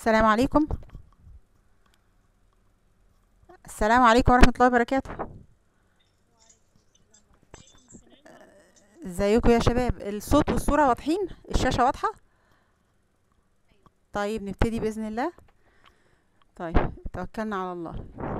السلام عليكم السلام عليكم ورحمة الله وبركاته ازيكم يا شباب الصوت والصورة واضحين الشاشة واضحة طيب نبتدي بإذن الله طيب توكلنا على الله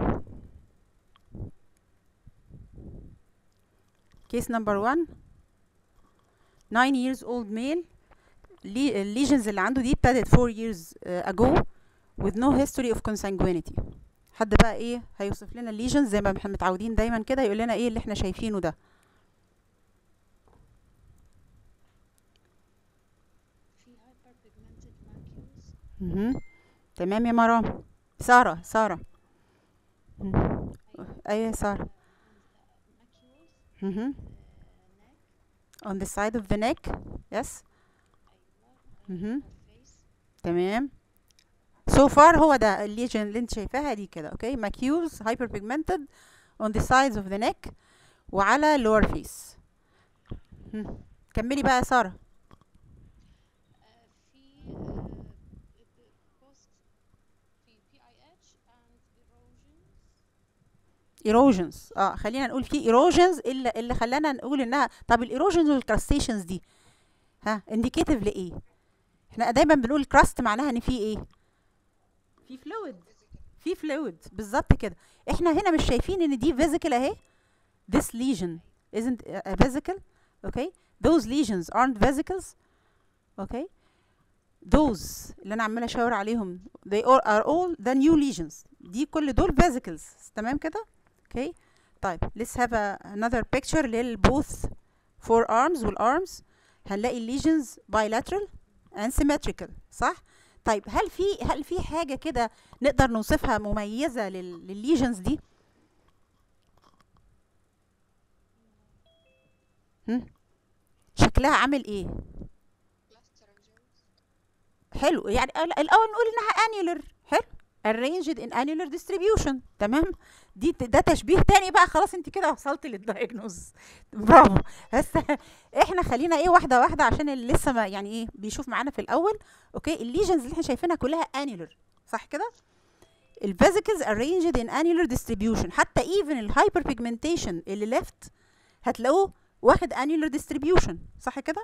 case number one nine years old male الليجنز اللي عنده دي ابتدت 4 years uh, ago with no history of consanguinity حد بقى ايه هيوصف لنا الليجنز زي ما احنا متعودين دايما كده يقول لنا ايه اللي احنا شايفينه ده في hyperpigmented macules مهم. تمام يا مرام سارة سارة مم. ايوه يا سارة macules مهم. neck on the side of the neck yes أيوة مهم. face تمام so far هو ده الليجن اللي انت شايفاها دي كده اوكي macules hyperpigmented on the sides of the neck وعلى lower face مم. كملي بقى يا سارة آه، في آه، post في PIH and erosions erosions اه خلينا نقول في erosions اللي اللي خلانا نقول انها طب الايروجنز والكراستيشنز دي ها indicative لايه احنا دايما بنقول كراست معناها ان في ايه في فلويد في فلويد بالظبط كده احنا هنا مش شايفين ان دي فيزيكال اهي this lesion isn't a a vesicle okay those lesions aren't vesicles okay those اللي انا عماله اشاور عليهم they all are all the new lesions دي كل دول vesicles تمام كده okay طيب let's have a, another picture لل both forearms والarms هنلاقي lesions bilateral and symmetrical صح طيب هل في هل في حاجه كده نقدر نوصفها مميزه لل للليجنز دي هم؟ شكلها عامل ايه clusterangials حلو يعني ال- الاول نقول انها annular حلو arranged in annular distribution تمام دي ت- ده تشبيه تاني بقى خلاص انت كده وصلت للدايجنوز برافو بس احنا خلينا ايه واحده واحده عشان اللي لسه ما يعني ايه بيشوف معانا في الاول اوكي الليجنز اللي احنا شايفينها كلها annular صح كده الفيزيكلز arranged in annular distribution حتى even الهايبر pigmentation اللي left هتلاقوه واخد annular distribution صح كده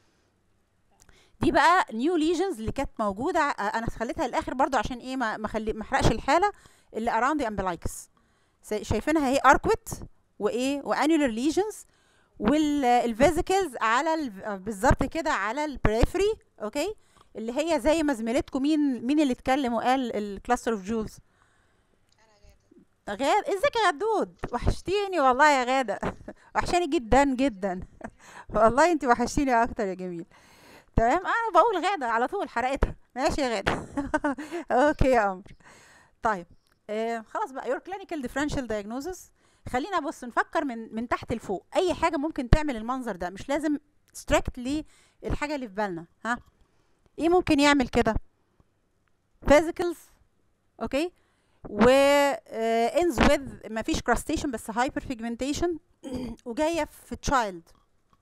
دي بقى نيو ليجنز اللي كانت موجوده آه، انا خليتها للاخر برضو عشان ايه ما ما خلي ما احرقش الحاله اللي اراوند امبلايكس شايفينها هي اركويت وايه وانيولر ليجنز والفيزيكلز على ال- آه، بالظبط كده على البريفري اوكي اللي هي زي ما زميلتكم مين مين اللي اتكلم وقال الكلاستر اوف جولز أنا غادة غاد ازيك يا غدود وحشتيني والله يا غاده وحشاني جدا جدا والله انت وحشتيني اكتر يا جميل تمام انا بقول غاده على طول حرقتها ماشي يا غاده اوكي يا قمر طيب آه خلاص بقى your clinical differential diagnosis خلينا بص نفكر من من تحت لفوق اي حاجه ممكن تعمل المنظر ده مش لازم strict للحاجه اللي في بالنا ها ايه ممكن يعمل كده physicals اوكي و uh, ends with مفيش crustation بس hyper pigmentation وجايه في child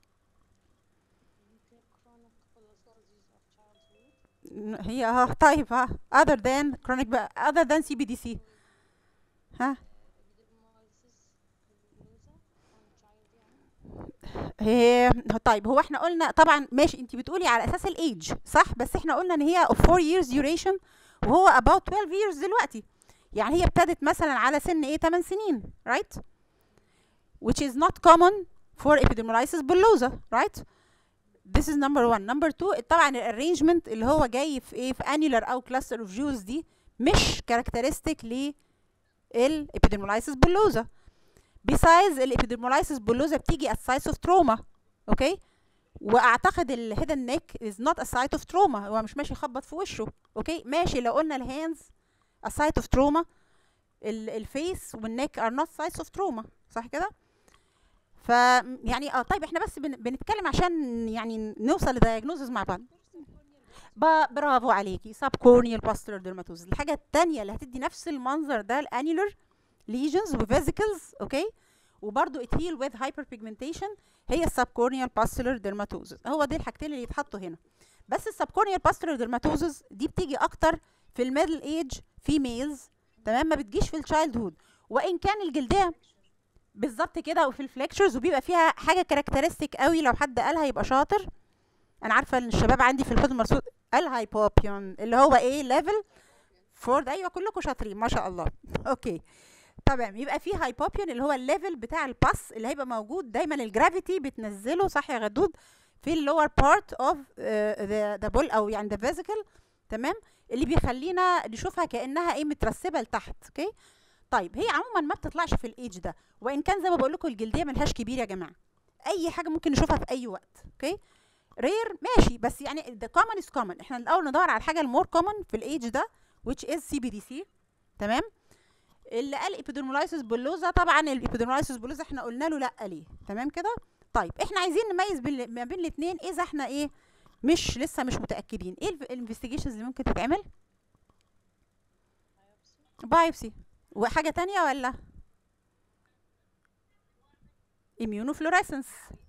chronic pathologies of childhood هي اه طيب ها other than chronic بقى other than CBDC ها epidermolysis bullosa on child يعني هي طيب هو احنا قلنا طبعا ماشي انت بتقولي على اساس الايدج صح بس احنا قلنا ان هي of 4 years duration وهو about 12 years دلوقتي يعني هي ابتدت مثلا على سن ايه 8 سنين right which is not common for epidermolysis bullosa right this is number one number two طبعا الارينجمنت اللي هو جاي في ايه في annular او cluster of jewels دي مش characteristic لل epidermolysis bullosa besides الابيدرمولايسيس بولوزا بتيجي at sites of trauma اوكي واعتقد الهيدن نيك is not a site of trauma هو مش ماشي يخبط في وشه اوكي ماشي لو قلنا الهاندز a site of trauma ال- الفيس والنيك are not sites of trauma صح كده ف يعني اه طيب احنا بس بن بنتكلم عشان يعني نوصل لدايجنوزز مع بعض ب- برافو عليكي سب كورنيال باستر ديرماتوز الحاجه الثانيه اللي هتدي نفس المنظر ده الانيولر ليجنز وفيزيكلز اوكي وبرده it heal with hyperpigmentation هي السبكورنيال باستولار ديرماتوزز هو دي الحاجتين اللي يتحطوا هنا بس السبكورنيال باستولار ديرماتوزز دي بتيجي اكتر في الميدل ايج فيميلز تمام ما بتجيش في التشايلد هود وان كان الجلديه بالظبط كده وفي الفليكشرز وبيبقى فيها حاجه كاركترستيك قوي لو حد قالها يبقى شاطر انا عارفه ان الشباب عندي في الحوض المرصود الهايبوبيون اللي هو ايه ليفل فورد ايوه كلكم شاطرين ما شاء الله اوكي تمام يبقى في هايبوبيون اللي هو الليفل بتاع الباس اللي هيبقى موجود دايما الجرافيتي بتنزله صح يا غدود في اللور بارت اوف ذا ذا بول او يعني ذا فيزيكال تمام اللي بيخلينا نشوفها كانها ايه مترسبه لتحت اوكي طيب هي عموما ما بتطلعش في الايدج ده وان كان زي ما بقول لكم الجلديه ملهاش كبير يا جماعه اي حاجه ممكن نشوفها في اي وقت اوكي رير ماشي بس يعني the common is common احنا الاول ندور على الحاجه المور common في الايدج ده which is CBDC تمام اللي قال epidermolysis bullosa طبعا الابيدرمولايسيس bullosa احنا قلنا له لا ليه تمام كده طيب احنا عايزين نميز بين ما بين الاثنين اذا احنا ايه مش لسه مش متاكدين ايه الانفستيجيشنز اللي ممكن تتعمل بايوبسي وحاجه تانية ولا immunofluorescence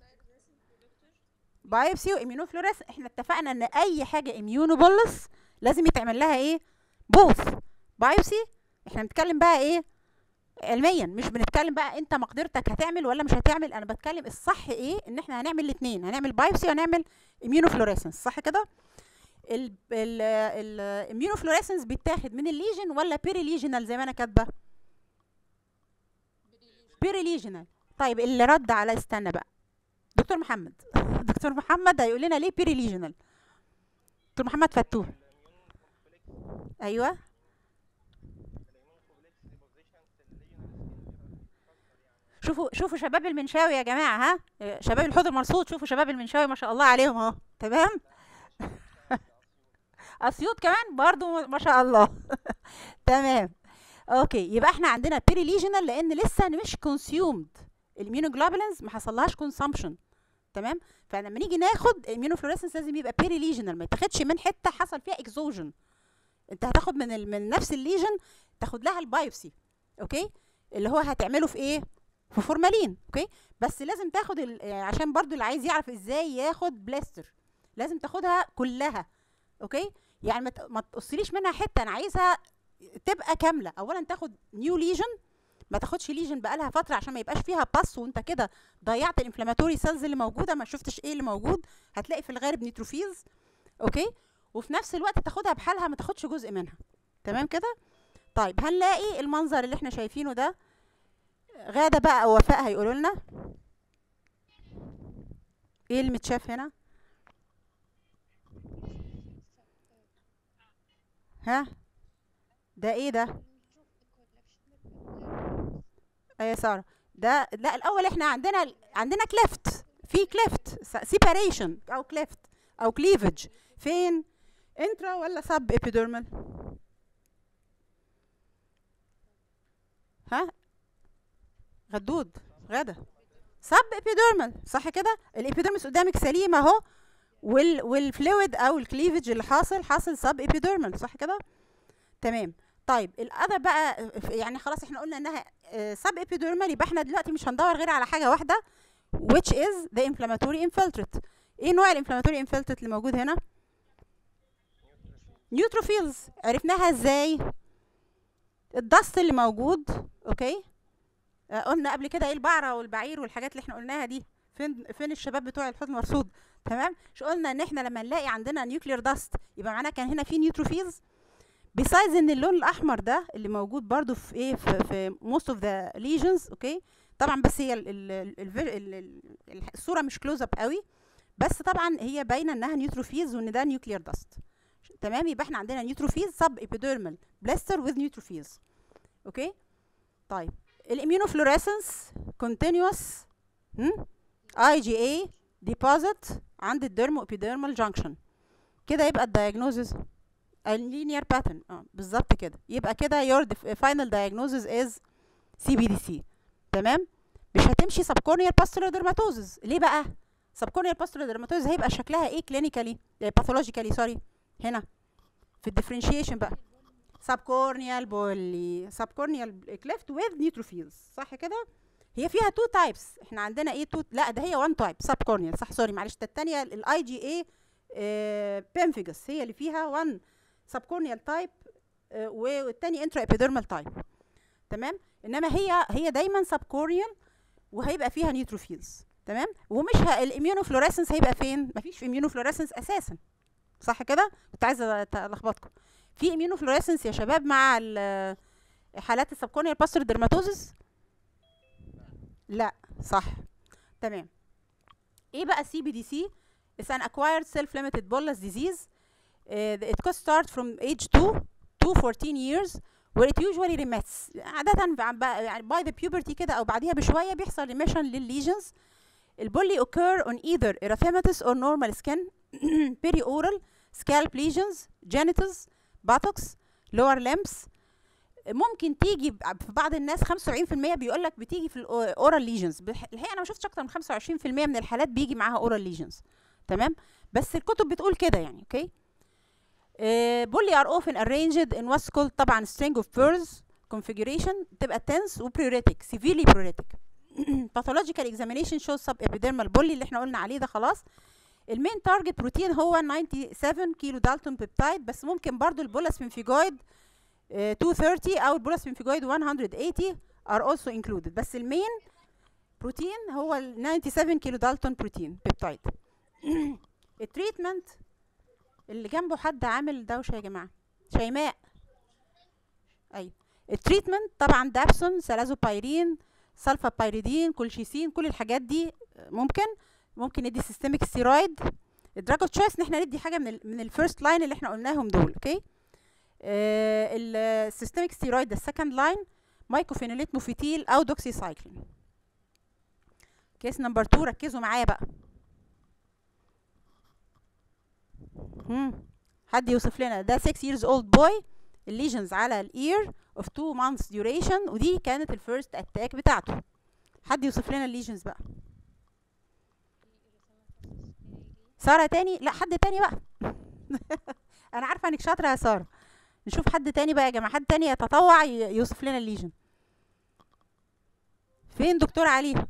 بايوبسي واميونوفلوريس احنا اتفقنا ان اي حاجه اميونوبولس لازم يتعمل لها ايه بوث بايوبسي احنا بنتكلم بقى ايه علميا مش بنتكلم بقى انت مقدرتك هتعمل ولا مش هتعمل انا بتكلم الصح ايه ان احنا هنعمل الاثنين هنعمل بايوبسي وهنعمل اميونوفلوريسنس صح كده الاميونوفلوريسنس بيتاخد من الليجن ولا بيري ليجنال زي ما انا كاتبه بيري ليجنال طيب اللي رد على استنى بقى دكتور محمد دكتور محمد هيقول لنا ليه بيري ليجنال دكتور محمد فتوح ايوه شوفوا شوفوا شباب المنشاوي يا جماعه ها شباب الحوض المرصود شوفوا شباب المنشاوي ما شاء الله عليهم اهو تمام اسيوط كمان برضو ما شاء الله تمام اوكي يبقى احنا عندنا بيري ليجنال لان لسه مش كونسيومد الاميونوجلوبولينز ما حصلهاش كونسامبشن تمام فلما نيجي ناخد اميونوفلوريسنس لازم يبقى بيري ليجنال ما يتاخدش من حته حصل فيها اكزوجن انت هتاخد من ال... من نفس الليجن تاخد لها البايوبسي اوكي اللي هو هتعمله في ايه في فورمالين اوكي بس لازم تاخد ال... عشان برضو اللي عايز يعرف ازاي ياخد بلاستر لازم تاخدها كلها اوكي يعني ما, ت... ما تقصليش منها حته انا عايزها تبقى كامله اولا تاخد نيو ليجن ما تاخدش ليجن بقالها فتره عشان ما يبقاش فيها باس وانت كده ضيعت الانفلاماتوري سيلز اللي موجوده ما شفتش ايه اللي موجود هتلاقي في الغالب نيتروفيلز اوكي وفي نفس الوقت تاخدها بحالها ما تاخدش جزء منها تمام كده طيب هنلاقي المنظر اللي احنا شايفينه ده غاده بقى او وفاء هيقولوا لنا ايه اللي متشاف هنا ها ده ايه ده يا ساره ده لا الاول احنا عندنا عندنا كليفت في كليفت سيباريشن او كليفت او كليفج فين انترا ولا سب ابيديرمال ها غدود غدا سب ابيديرمال صح كده الابيديرمس قدامك سليم اهو وال والفلويد او الكليفج اللي حاصل حاصل سب ابيديرمال صح كده تمام طيب الاذى بقى يعني خلاص احنا قلنا انها سب ابيديرمال يبقى احنا دلوقتي مش هندور غير على حاجه واحده which is the inflammatory infiltrate ايه نوع الانفلاماتوري infiltrate اللي موجود هنا نيوتروفيلز عرفناها ازاي الدست اللي موجود اوكي آه قلنا قبل كده ايه البعره والبعير والحاجات اللي احنا قلناها دي فين فين الشباب بتوع الحوض المرصود تمام مش قلنا ان احنا لما نلاقي عندنا نيوكلير داست يبقى معناها كان هنا في نيوتروفيلز بيسايز ان اللون الاحمر ده اللي موجود برضو في ايه في, في most of the lesions اوكي طبعا بس هي ال ال ال ال الصوره مش كلوز اب قوي بس طبعا هي باينه انها نيوتروفيلز وان ده نيوكلير داست تمام يبقى احنا عندنا نيوتروفيلز سب ابيديرمال بلاستر وذ نيوتروفيلز اوكي طيب الاميونوفلوريسنس كونتينوس اي جي اي ديبوزيت عند الديرمو ابيديرمال جانكشن كده يبقى الدايجنوزز اللينير باترن اه بالظبط كده يبقى كده your final diagnosis is CBDC تمام مش هتمشي subcorneal pustular dermatosis ليه بقى subcorneal pustular dermatosis هيبقى شكلها ايه clinically باثولوجيكالي سوري هنا في الديفرنشيشن بقى subcorneal بولي subcorneal cleft with neutrophils صح كده هي فيها تو تايبس احنا عندنا ايه تو لا ده هي وان تايب subcorneal صح سوري معلش ده الثانيه الاي جي اي بيمفيجس هي اللي فيها وان سبكورنيال تايب والتاني انترا ابيديرمال تايب تمام انما هي هي دايما سبكورنيال وهيبقى فيها نيوتروفيلز تمام ومش ه... الاميونوفلوريسنس هيبقى فين مفيش اميونوفلوريسنس اساسا صح كده كنت عايزه الخبطكم في اميونوفلوريسنس يا شباب مع ال- حالات السبكورنيال باستر ديرماتوزس لا صح تمام ايه بقى السي بي دي سي It's an acquired self-limited bullous disease. Uh, it could start from age 2 to 14 years where it usually remits. عادة بع- بع- يعني by the puberty كده أو بعديها بشوية بيحصل remission للlesions. البولي occur on either erythematous or normal skin, perioral, scalp lesions, genitals, buttocks, lower limbs. ممكن تيجي ب- في بعض الناس 75% بيقول لك بتيجي في الاورال ليجنز الحقيقه انا ما شفتش اكتر من 25% من الحالات بيجي معاها اورال ليجنز تمام بس الكتب بتقول كده يعني اوكي بولي ار اوفن arranged in what's called طبعا string of pearls configuration تبقى tense و pruritic severely pruritic pathological examination shows subepidermal bully اللي احنا قلنا عليه ده خلاص المين تارجت بروتين هو 97 كيلو دالتون بيبتايد بس ممكن برضو البولاس بنفيجويد 230 او البولاس بنفيجويد 180 are also included بس المين بروتين هو ال 97 كيلو دالتون بروتين بيبتايد التريتمنت اللي جنبه حد عامل دوشه يا جماعه شيماء ايوه التريتمنت طبعا دابسون سلازوبايرين سلفا بايريدين كولشيسين كل الحاجات دي ممكن ممكن ندي سيستميك ستيرويد الدراج اوف تشويس ان احنا ندي حاجه من ال من الفيرست لاين اللي احنا قلناهم دول اوكي السيستميك ستيرويد ده السكند لاين مايكوفينوليت موفيتيل او دوكسيسايكلين كيس نمبر 2 ركزوا معايا بقى هم. حد يوصف لنا ده 6 years old boy الليجنز على الاير of 2 months duration ودي كانت الفيرست اتاك بتاعته حد يوصف لنا الليجنز بقى ساره تاني لا حد تاني بقى انا عارفه انك شاطره يا ساره نشوف حد تاني بقى يا جماعه حد تاني يتطوع ي- يوصف لنا الليجن فين دكتور علي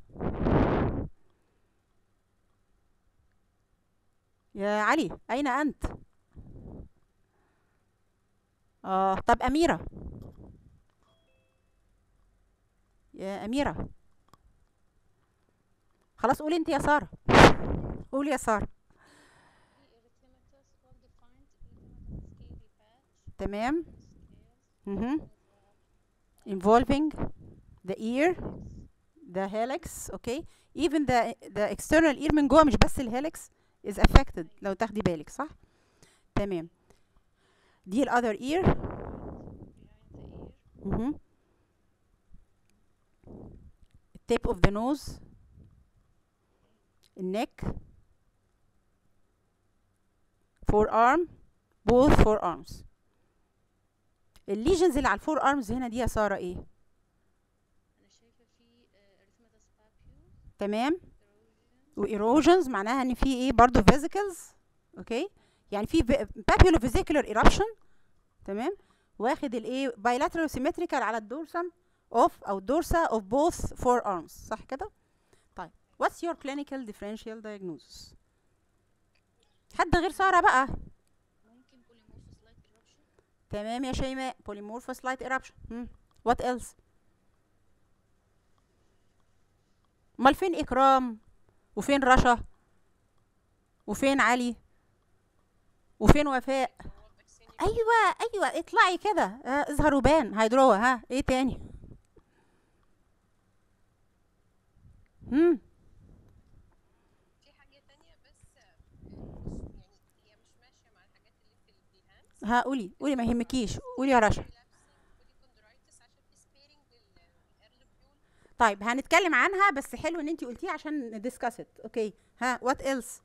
يا علي اين انت اه طب اميره يا اميره خلاص قولي انت يا ساره قولي يا ساره erythematous well defined erythematous scaly patch تمام scales mhm involving the ear the helix okay even the the external ear من جوه مش بس الهيلكس is affected لو تاخدي بالك صح تمام دي ال other ear behind the ear mhm tip of the nose neck forearm both forearms الليجنز اللي على الفور ارمز هنا دي يا ساره ايه انا شايفه في erythematous papule تمام erosion وايروجنز معناها ان في ايه برضو فيزيكلز اوكي يعني في بابيولو فيزيكولار ايربشن تمام واخد الايه بايلاترال سيمتريكال على الدورسم اوف او الدورسا اوف بوث فور ارمز صح كده طيب واتس يور كلينيكال ديفرنشال diagnosis حد غير ساره بقى ممكن polymorphous light eruption تمام يا شيماء polymorphous light eruption وات ايلس امال فين اكرام وفين رشا وفين علي وفين وفاء ايوه ايوه اطلعي كده آه، اظهر وبان هيدروا ها ايه تاني هم في حاجة تانية بس آه، مش يعني هي مش ماشية مع الحاجات اللي في البيهانس ها قولي قولي ما يهمكيش قولي يا رشا كوليكوندرايتس عشان في سبيرنج للارلوبيول طيب هنتكلم عنها بس حلو ان انت قلتيها عشان ندiscuss it اوكي ها وات ايلس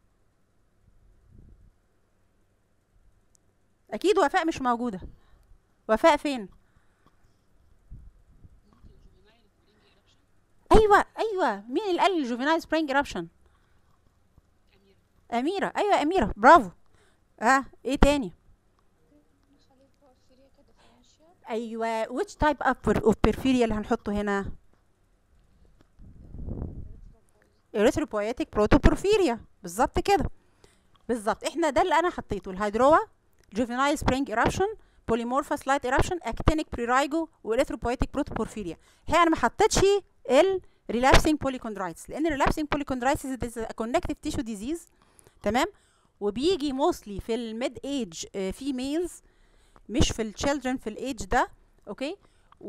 اكيد وفاء مش موجوده وفاء فين ايوه ايوه مين اللي قال الجوفينايل سبرينج ايربشن اميره ايوه اميره برافو ها ايه تاني خليل porphyria كديفرنشال ايوه which type of of porphyria اللي هنحطه هنا erythropoietic protoporphyria بالظبط كده بالظبط احنا ده اللي انا حطيته الهيدروا juvenile spring eruption polymorphous light eruption actinic prurigo وerythropoietic protoporphyria الحقيقه انا ما حطيتش ال relapsing polychondritis لان relapsing polychondritis is a connective tissue disease تمام وبيجي mostly في الميد ايج females مش في الchildren في الايج ده اوكي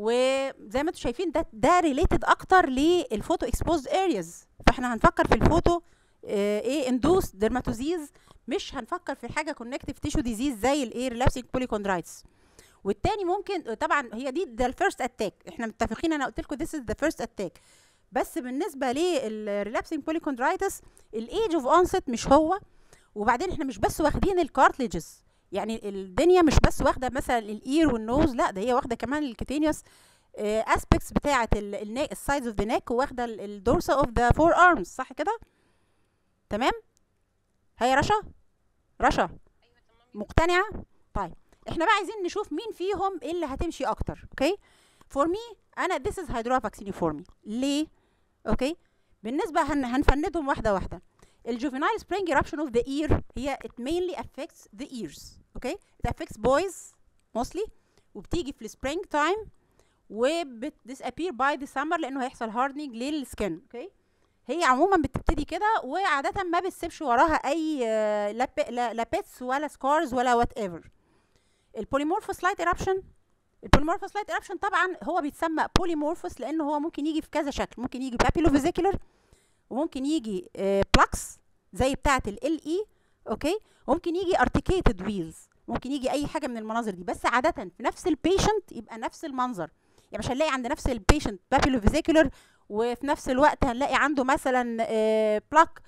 وزي ما انتم شايفين ده ده ريليتد اكتر للفوتو اكسبوزد ارياز فاحنا هنفكر في الفوتو آه، ايه اندوس ديرماتوزيز مش هنفكر في حاجه كونكتيف تيشو ديزيز زي الايه ريلابسينج بوليكوندرايتس والتاني ممكن طبعا هي دي ده الفيرست اتاك احنا متفقين انا قلت لكم ذس از ذا فيرست اتاك بس بالنسبه للريلابسينج بوليكوندرايتس الايج اوف اونست مش هو وبعدين احنا مش بس واخدين الكارتليجز يعني الدنيا مش بس واخده مثلا الاير والنوز لا ده هي واخده كمان الكيتينيوس اسبيكتس بتاعه السايدز اوف ذا نيك واخده الدورسا اوف ذا فور ارمز صح كده تمام هي رشا رشا ايوه تمام مقتنعه طيب احنا بقى عايزين نشوف مين فيهم اللي هتمشي اكتر اوكي فور مي انا this is hydroa vaccine for me ليه اوكي بالنسبه هن هنفندهم واحده واحده الجوفينايل spring eruption of the ear هي it mainly affects the ears اوكي it affects boys mostly وبتيجي في السبرينج تايم وبت disappear by the summer لانه هيحصل hardening للسكن اوكي هي عموما بتبتدي كده وعاده ما بتسيبش وراها اي آه، لا ب- لا لا بيتس ولا سكارز ولا وات ايفر البوليمورفوس لايت ايربشن البوليمورفوس لايت ايربشن طبعا هو بيتسمى بوليمورفوس لانه هو ممكن يجي في كذا شكل ممكن يجي بابيلو فيزيكولر وممكن يجي بلاكس زي بتاعه ال اي اوكي وممكن يجي ارتكيتد ويلز ممكن يجي اي حاجه من المناظر دي بس عاده في نفس البيشنت يبقى نفس المنظر يعني مش هنلاقي عند نفس البيشنت بابيلو فيزيكولر وفي نفس الوقت هنلاقي عنده مثلا بلاك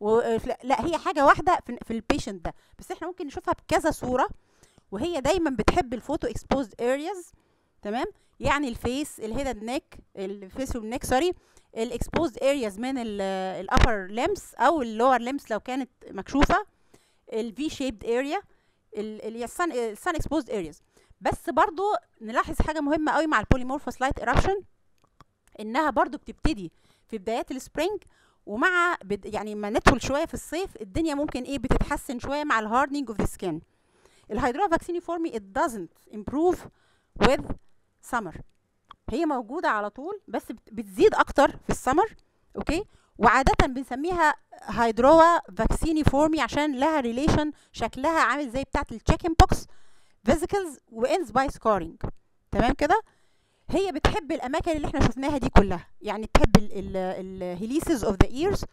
لا هي حاجه واحده في, في البيشنت ده بس احنا ممكن نشوفها بكذا صوره وهي دايما بتحب الفوتو اكسبوزد ارياز تمام يعني الفيس الهيد نيك الفيس والنيك سوري الاكسبوزد ارياز من الابر ليمس او اللور ليمس لو كانت مكشوفه الفي شيبد اريا اللي هي السن السن اكسبوزد ارياز بس برضو نلاحظ حاجه مهمه قوي مع البوليمورفوس لايت ايربشن انها برضو بتبتدي في بدايات السبرينج ومع بد يعني ما ندخل شويه في الصيف الدنيا ممكن ايه بتتحسن شويه مع الهاردنينج اوف ذا سكين الهيدرا فاكسينيفورمي it doesn't improve with summer هي موجوده على طول بس بت- بتزيد اكتر في السمر اوكي وعاده بنسميها هيدروا فاكسينيفورمي عشان لها ريليشن شكلها عامل زي بتاعه التشيكن بوكس فيزيكلز وانز باي سكارينج تمام كده هي بتحب الاماكن اللي احنا شفناها دي كلها يعني بتحب الهيليسز اوف ذا ايرز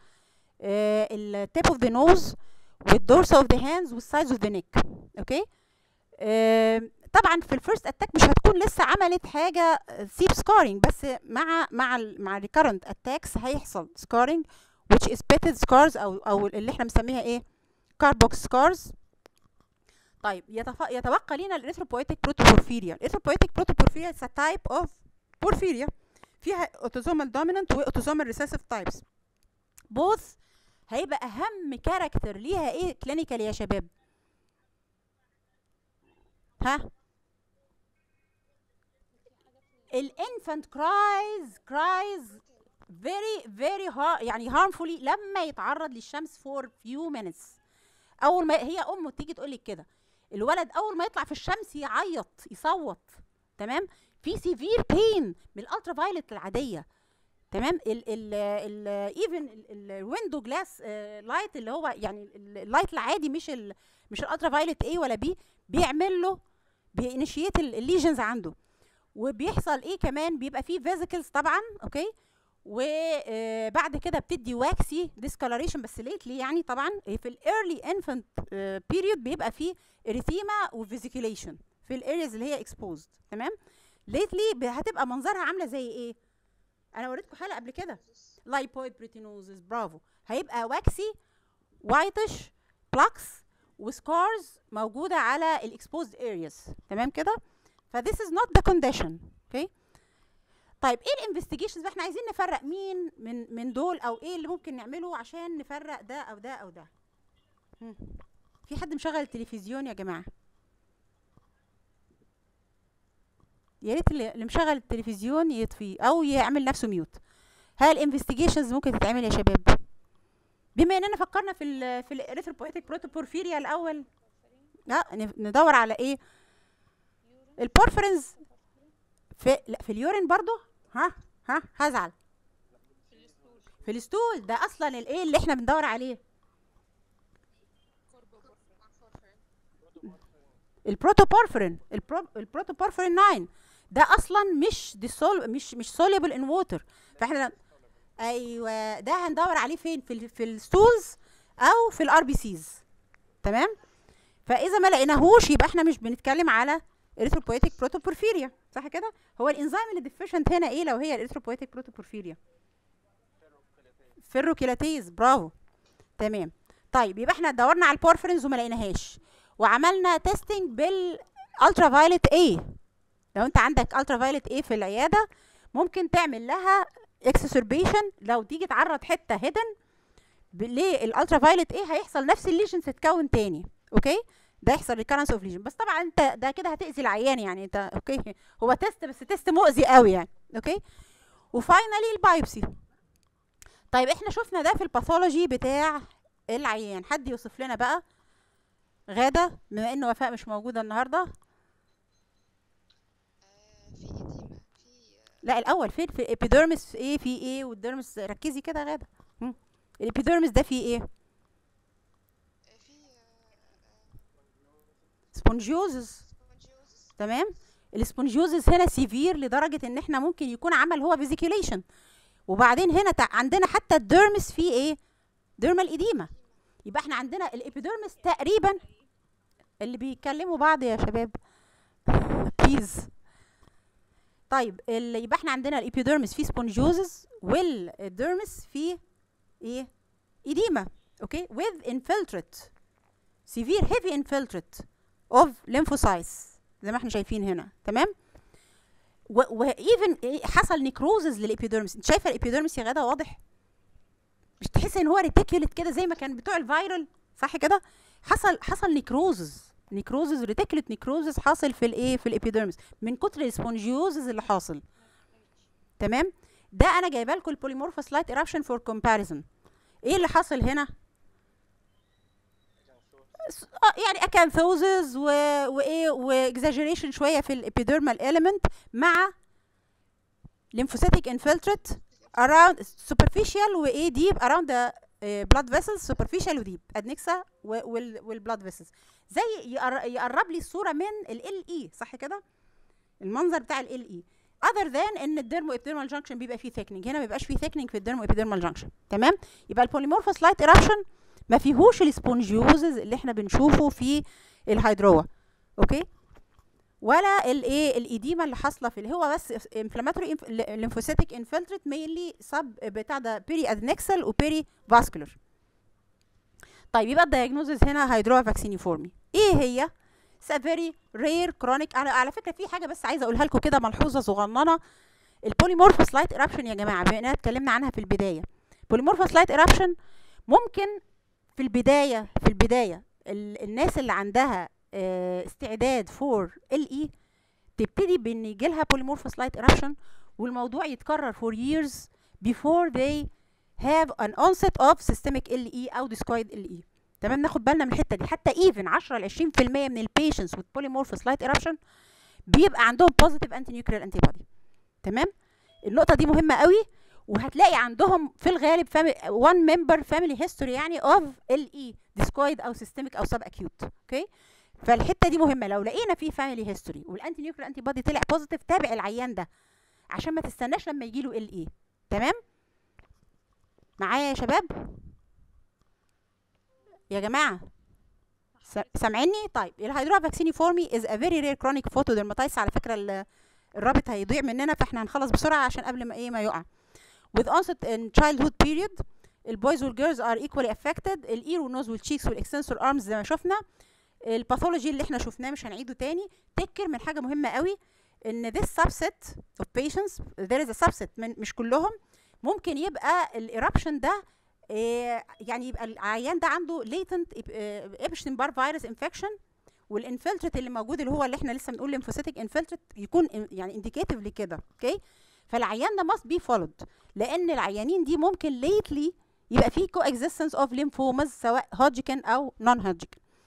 التيب اوف ذا نوز والدورس اوف ذا هاندز والسايدز اوف ذا نيك اوكي آه، طبعا في الفيرست اتاك مش هتكون لسه عملت حاجه سيب سكارينج بس مع مع ال مع الريكرنت اتاكس هيحصل سكارينج which is pitted scars او او اللي احنا بنسميها ايه كاربوكس سكارز طيب يتف... يتبقى لينا الاريثروبويتيك بروتوبورفيريا الاريثروبويتيك بروتوبورفيريا is a type of porphyria فيها autosomal dominant و autosomal recessive types both هيبقى اهم كاركتر ليها ايه كلينيكال يا شباب ها الانفانت كرايز كرايز very very hard يعني harmfully لما يتعرض للشمس for few minutes اول ما هي امه تيجي تقول لك كده الولد اول ما يطلع في الشمس يعيط يصوت تمام في سيفير بين من الالترا فايلت العاديه تمام ال ال ال ايفن الويندو جلاس لايت اللي هو يعني اللايت العادي مش ال مش الالترا فايلت ايه ولا بي بيعمل له بينيشيت الليجنز عنده وبيحصل ايه كمان بيبقى فيه فيزيكلز طبعا اوكي وبعد كده بتدي واكسي ديسكولاريشن بس ليتلي يعني طبعا في الايرلي انفانت بيريود بيبقى فيه اريثيما وفيزيكيليشن في الارياز اللي هي اكسبوزد تمام ليتلي هتبقى منظرها عامله زي ايه انا وريتكم حلقه قبل كده لايبويد بريتينوزس برافو هيبقى واكسي وايتش بلاكس وسكارز موجوده على الاكسبوزد ارياز تمام كده فذس از نوت ذا كونديشن اوكي طيب ايه الانفستيجيشنز احنا عايزين نفرق مين من من دول او ايه اللي ممكن نعمله عشان نفرق ده او ده او ده هم. في حد مشغل التلفزيون يا جماعه يا ريت اللي اللي مشغل التلفزيون يطفيه او يعمل نفسه ميوت هل الانفستيجيشنز ممكن تتعمل يا شباب بما اننا فكرنا في ال في الاريثروبويتيك بروتوبورفيريا الاول لا ن- ندور على ايه البورفرينز في لا في اليورين برضو ها ها هزعل في الستول ده اصلا الايه اللي احنا بندور عليه البروتوبورفرين البرو البروتوبورفرين 9 ده اصلا مش ديسول مش مش سوليبل ان ووتر فاحنا ايوه ده هندور عليه فين في ال في الستولز او في الار بي سيز تمام فاذا ما لقيناهوش يبقى احنا مش بنتكلم على اريثروبويتيك بروتوبورفيريا صح كده هو الانزيم اللي ديفيشنت هنا ايه لو هي الاريثروبويتيك بروتوبورفيريا فيروكيلاتيز برافو تمام طيب يبقى احنا دورنا على البورفرينز وما لقيناهاش وعملنا تيستنج بالالترا فايلت اي لو انت عندك الترا فايلت اي في العياده ممكن تعمل لها اكسسربيشن لو تيجي تعرض حته هيدن للالترا فايلت ايه هيحصل نفس الليجنز تتكون تاني اوكي ده يحصل ريكارنس اوف ليجن بس طبعا انت ده كده هتاذي العيان يعني انت اوكي هو تيست بس تيست مؤذي قوي يعني اوكي وفاينلي البايوبسي طيب احنا شفنا ده في الباثولوجي بتاع العيان حد يوصف لنا بقى غاده بما ان وفاء مش موجوده النهارده آه، في إديمة في لا الاول فين في الابيديرمس في ايه في ايه والديرمس ركزي كده يا غاده مم. الابيديرمس ده فيه ايه آه، في سبونجيوزز سبونجيوزس تمام السبونجيوزز هنا سيفير لدرجه ان احنا ممكن يكون عمل هو فيزيكيوليشن وبعدين هنا تع- عندنا حتى الديرمس فيه ايه ديرمال ايديما يبقى احنا عندنا الابيديرمس تقريبا اللي بيتكلموا بعض يا شباب بليز طيب ال- يبقى احنا عندنا الابيديرمس فيه سبونجيوزز والديرمس فيه ايه ايديما اوكي with infiltrate severe heavy infiltrate of lymphocytes زي ما احنا شايفين هنا تمام وايفن حصل نيكروزز للابيديرمس انت شايفه الابيديرمس يا غاده واضح مش تحس ان هو ريتيكولت كده زي ما كان بتوع الفايرال صح كده حصل حصل نيكروزز نيكروزز ريتيكولت نيكروزز حاصل في الايه في الابيديرمس من كتر السبونجيوزز اللي حاصل تمام ده انا جايبه لكم البوليمورفوس لايت ايرابشن فور كومباريزون ايه اللي حاصل هنا س- آه يعني اكانثوزز و... وايه واكزاجيريشن شويه في الابيديرمال اليمنت مع lymphocytic infiltrate around superficial وايه deep around the uh, blood vessels superficial وديب adnexa وال والبلاد vessels زي يقر- يقرب لي الصوره من ال اي صح كده المنظر بتاع ال اي other than ان الديرمو ابيديرمال جانكشن بيبقى فيه ثيكنينج هنا ما بيبقاش فيه ثيكنينج في الديرمو ابيديرمال جانكشن تمام يبقى البوليمورفوس لايت ايرابشن ما فيهوش السبونجيوزز اللي احنا بنشوفه في الهيدروا اوكي ولا الايه الايديما اللي حاصله في اللي هو بس انفلاماتوري ليمفوسيتك انفلتريت مينلي سب بتاع ده بيري ادنكسل وبيري فاسكولار طيب يبقى الدايجنوزز هنا هيدروا فاكسينيفورمي ايه هي اتس فيري رير كرونيك على على فكره في حاجه بس عايزه اقولها لكم كده ملحوظه صغننه البوليمورفوس لايت ايرابشن يا جماعه بما اننا اتكلمنا عنها في البدايه بوليمورفوس لايت ايرابشن ممكن في البدايه في البدايه ال- الناس اللي عندها آه، استعداد فور ال اي تبتدي بان يجي لها polymorphous light eruption والموضوع يتكرر for years before they have an onset of systemic LE او discoid LE تمام ناخد بالنا من الحته دي حتى even 10 ل 20% من البيشنتس with polymorphous light eruption بيبقى عندهم positive antinuclear antibody تمام النقطه دي مهمه قوي وهتلاقي عندهم في الغالب family one member family history يعني of LE discoid او systemic او sub acute اوكي فالحته دي مهمه لو لقينا فيه فاميلي هيستوري والانتي نيوكلير انتي بودي طلع بوزيتيف تابع العيان ده عشان ما تستناش لما يجي له ال اي تمام معايا يا شباب يا جماعه س- سامعيني طيب الهيدرا فاكسيني فورمي از ا فيري رير كرونيك فوتو ديرماتايتس على فكره ال- الرابط هيضيع مننا فاحنا هنخلص بسرعه عشان قبل ما ايه ما يقع with onset in childhood period البويز والجيرلز ار equally affected الاير والنوز والتشيكس والاكستنسور ارمز زي ما شفنا الباثولوجي اللي احنا شفناه مش هنعيده تاني تذكر من حاجه مهمه قوي ان this subset of patients there is a subset من مش كلهم ممكن يبقى الايربشن ده إيه يعني يبقى العيان ده عنده latent ابشتين بار فيروس انفكشن والانفلتريت اللي موجود اللي هو اللي احنا لسه بنقول ليمفوسيتك انفلتريت يكون in- يعني انديكيتيف لكده اوكي فالعيان ده must be followed لان العيانين دي ممكن lately يبقى فيه coexistence of lymphomas سواء هودجكن او نون هودجكن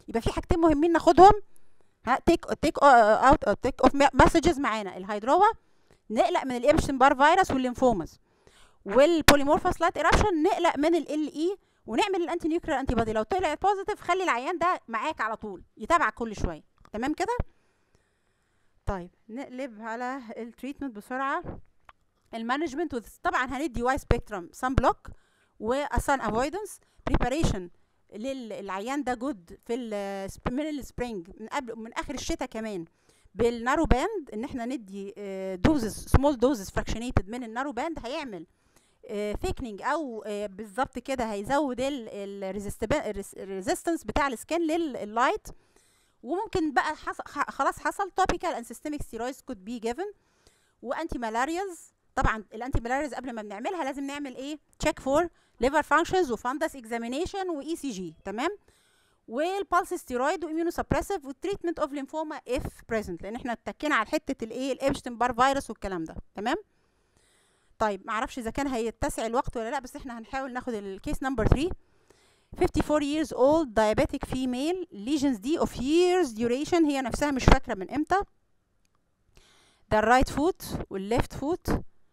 يبقى في حاجتين مهمين ناخدهم ها تيك تيك اوت تيك اوف مسجز معانا الهيدروا نقلق من الابشتين بار فيروس والليمفوماز والبوليمورفوس لايت ايرابشن نقلق من ال اي ونعمل الانتي نيوكلير انتي بودي لو طلعت بوزيتيف خلي العيان ده معاك على طول يتابعك كل شويه تمام كده طيب نقلب على التريتمنت بسرعه المانجمنت طبعا هندي واي سبيكترم سان بلوك واسان افويدنس بريباريشن للعيان ده جود في ال من السبرينج من قبل من اخر الشتاء كمان بالنارو باند ان احنا ندي دوزز سمول دوزز فراكشنيتد من النارو باند هيعمل ثيكنينج او آه، بالظبط كده هيزود الريزيستنس بتاع السكان لللايت وممكن بقى حص... ح- خلاص حصل توبيكال اند سيستميك ستيرويدز كود بي جيفن وانتي مالارياز طبعا الانتي مالارياز قبل ما بنعملها لازم نعمل ايه تشيك فور ليفر فانكشنز وفاندس اكزامينيشن واي سي جي تمام والبالس ستيرويد واميونو سبريسيف والتريتمنت اوف ليمفوما اف بريزنت لان احنا اتكينا على حته الايه الابشتن بار فيروس والكلام ده تمام طيب معرفش اذا كان هيتسع الوقت ولا لا بس احنا هنحاول ناخد الكيس نمبر 3 54 years old diabetic female lesions دي of years duration هي نفسها مش فاكره من امتى ده الرايت فوت والليفت فوت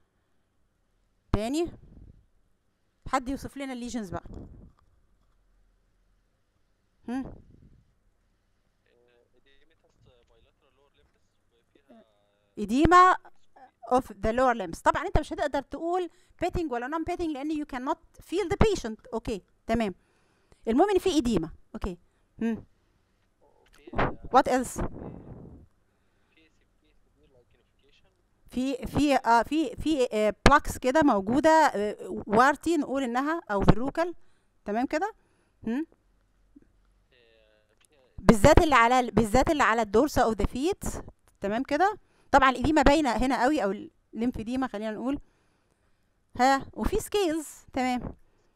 تاني حد يوصف لنا الليجنز بقى هم إديمة of the lower limbs طبعا انت مش هتقدر تقول petting ولا non petting لان you cannot feel the patient اوكي تمام المهم ان في إديمة اوكي هم what else في في اه في في آه بلاكس كده موجوده آه وارتي نقول انها او فيروكال تمام كده هم؟ بالذات اللي على بالذات اللي على الدورسا اوف ذا فيت تمام كده طبعا الإديمة باينه هنا قوي او الليمفيديما خلينا نقول ها وفي سكيلز تمام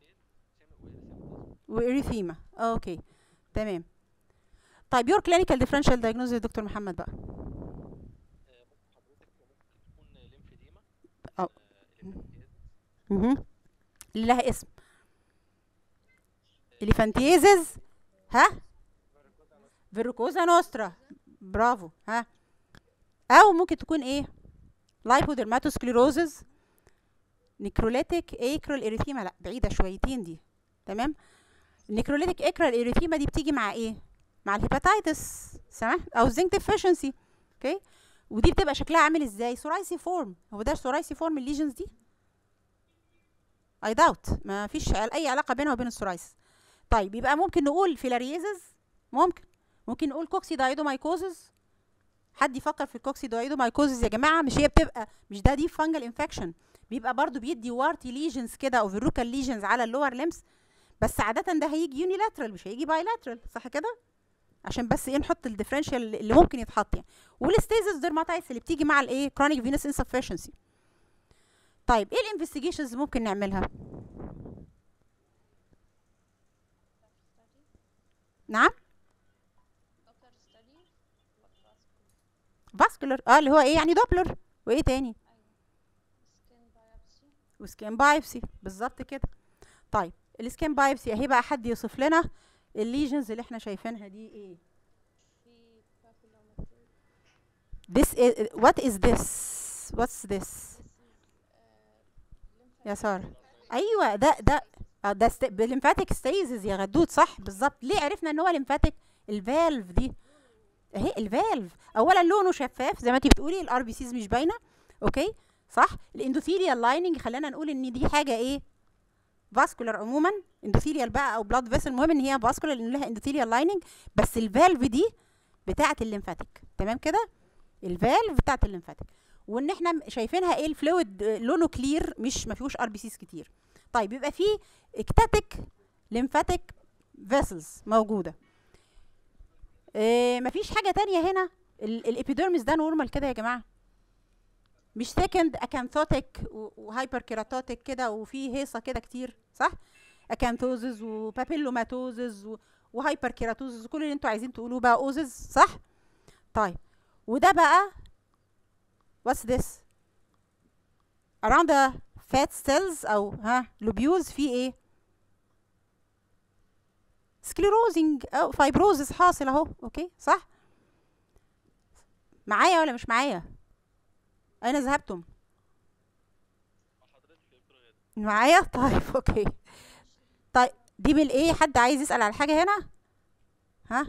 وإريثيما اوكي تمام طيب يور كلينيكال ديفرنشال دايجنوز يا دكتور محمد بقى أو. مهم. اللي لها اسم اليفانتيزز ها فيروكوزا نوسترا برافو ها او ممكن تكون ايه لايبودرماتوسكليروزز نيكروليتيك ايكرال اريثيما لا بعيده شويتين دي تمام النيكروليتيك ايكرال اريثيما دي بتيجي مع ايه مع الهيباتيتس سمح او زنك ديفيشنسي اوكي ودي بتبقى شكلها عامل ازاي سورايسي فورم هو ده سورايسي فورم الليجنز دي اي داوت ما فيش عل- اي علاقه بينها وبين السورايسيس طيب يبقى ممكن نقول فيلاريزز ممكن ممكن نقول كوكسي دايدومايكوزز حد يفكر في الكوكسي دايدومايكوزز يا جماعه مش هي بتبقى مش ده دي فانجل انفكشن بيبقى برضو بيدي وارتي ليجنز كده او فيروكال ليجنز على اللور ليمس بس عاده ده هيجي يونيلاترال مش هيجي بايلاترال صح كده عشان بس ايه نحط الديفرنشال اللي ممكن يتحط يعني والستيزس ديرماتايتس اللي بتيجي مع الايه كرونيك فينوس انسفشنسي طيب ايه الانفستيجيشنز ممكن نعملها نعم دكتور ستدي فاسكولار اه اللي هو ايه يعني دوبلر وايه تاني سكين بايوبسي وسكان بايبسي بالظبط كده طيب السكان بايبسي اهي بقى حد يوصف لنا الليجنز اللي احنا شايفينها دي ايه في بابيلوماتوز this is what is this what's this يا ساره ايوه ده ده آه، ده است... بالليمفاتيك ستيزز يا غدود صح بالظبط ليه عرفنا ان هو ليمفاتيك الفالف دي اهي الفالف اولا لونه شفاف زي ما انت بتقولي الار بي سيز مش باينه اوكي صح الاندوثيليال لايننج خلانا نقول ان دي حاجه ايه فاسكولار عموما اندوثيليال بقى او بلاد فيسل المهم ان هي فاسكولار لان لها اندوثيليال لايننج بس الفالف دي بتاعه الليمفاتيك تمام كده الفالف بتاعه الليمفاتيك وان احنا م- شايفينها ايه الفلويد آه، لونه كلير مش ما فيهوش ار بي سيز كتير طيب يبقى في اكتاتيك ليمفاتيك فيسلز موجوده إيه مفيش حاجه تانية هنا الابيديرمس ده نورمال كده يا جماعه مش سكند اكانثوتيك وهايبر كيراتوتيك كده وفي هيصه كده كتير صح اكانثوزز وبابيلوماتوزز وهايبر كيراتوزز وكل اللي انتوا عايزين تقولوه بقى اوزز صح طيب وده بقى what's this around the fat cells او ها لوبيولز في ايه سكليروزنج او فايبروزس حاصل اهو اوكي صح معايا ولا مش معايا اين ذهبتم معايا طيب اوكي طيب دي بالايه حد عايز يسأل على حاجة هنا ها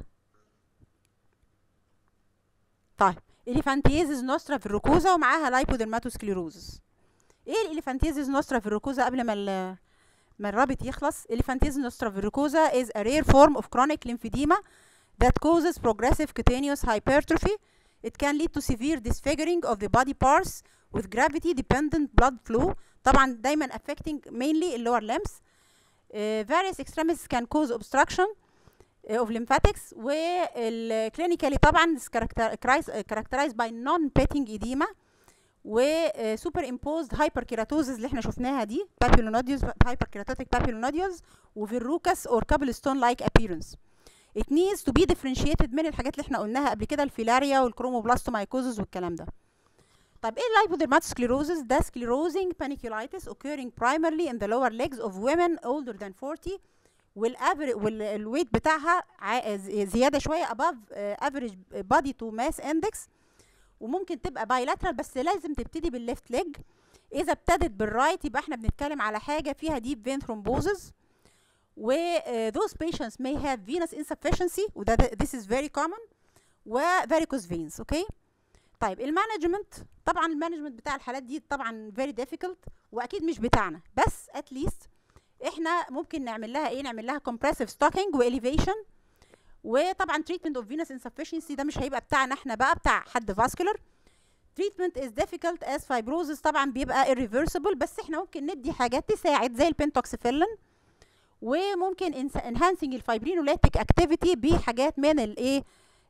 طيب اليفانتيزيس نوسترا في الركوزة ومعاها لايبودرماتوسكليروزس ايه الاليفانتيزيس نوسترا في الركوزة قبل ما ال- ما الرابط يخلص اليفانتيزيس نوسترا في الركوزة is a rare form of chronic lymphedema that causes progressive cutaneous hypertrophy it can lead to severe disfiguring of the body parts with gravity dependent blood flow طبعا دايما affecting mainly lower limbs uh, various extremities can cause obstruction uh, of lymphatics والكلينيكالي طبعا is characterized characterized by non-pitting edema و uh, superimposed hyperkeratosis اللي احنا شفناها دي papillonodules hyperkeratotic papillonodules وفيروكس or cobblestone like appearance it needs to be differentiated من الحاجات اللي احنا قلناها قبل كده الفيلاريا والكروموبلاستومايكوزس والكلام ده طب ايه اللايبودرماتوسكليروزس ده sclerosing panniculitis occurring primarily in the lower legs of women older than 40 والافر والويت بتاعها ع- ز- زياده شويه above uh, average body to mass index وممكن تبقى bilateral بس لازم تبتدي بالليفت ليج اذا ابتدت بالرايت يبقى احنا بنتكلم على حاجه فيها deep vein thrombosis و uh, those patients may have venous insufficiency وده ده- this is very common و varicose veins اوكي طيب المانجمنت طبعا المانجمنت بتاع الحالات دي طبعا very difficult واكيد مش بتاعنا بس at least احنا ممكن نعمل لها ايه نعمل لها compressive stocking واليفيشن وطبعا treatment of venous insufficiency ده مش هيبقى بتاعنا احنا بقى بتاع حد vascular treatment is difficult as fibrosis طبعا بيبقى irreversible بس احنا ممكن ندي حاجات تساعد زي البنتوكسيفيلين وممكن انس- enhancing الفايبرينوليتيك activity بحاجات من الايه